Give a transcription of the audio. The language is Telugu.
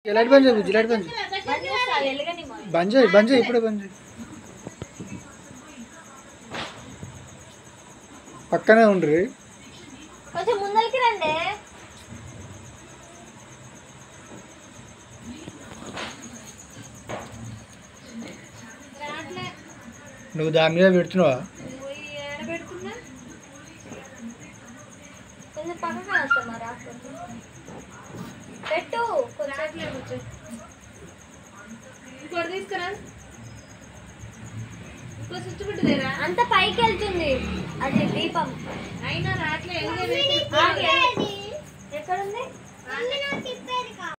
లైట్ బంద్ చేయి లైట్ బంద్ చేయి బంద్ చేస్తా, వెలగని మా. బంద్ చేయి బంద్ చేయి ఇప్పుడే బంద్ చేయి పక్కనే ఉండ్రి కొంచెం ముందరికి రండి నువ్వు దాని మీద పెడుతున్నావా కొంచెం పక్కన వస్తా మరి ఆకుకూర. పెట్టు కొంచెం ఇంకోటి తీసుకురా ఇంకో స్విచ్ పెట్టలేరా అంత పైకి వెళ్తుంది అది దీపం అయినా రాట్లే ఆగి. ఎక్కడుంది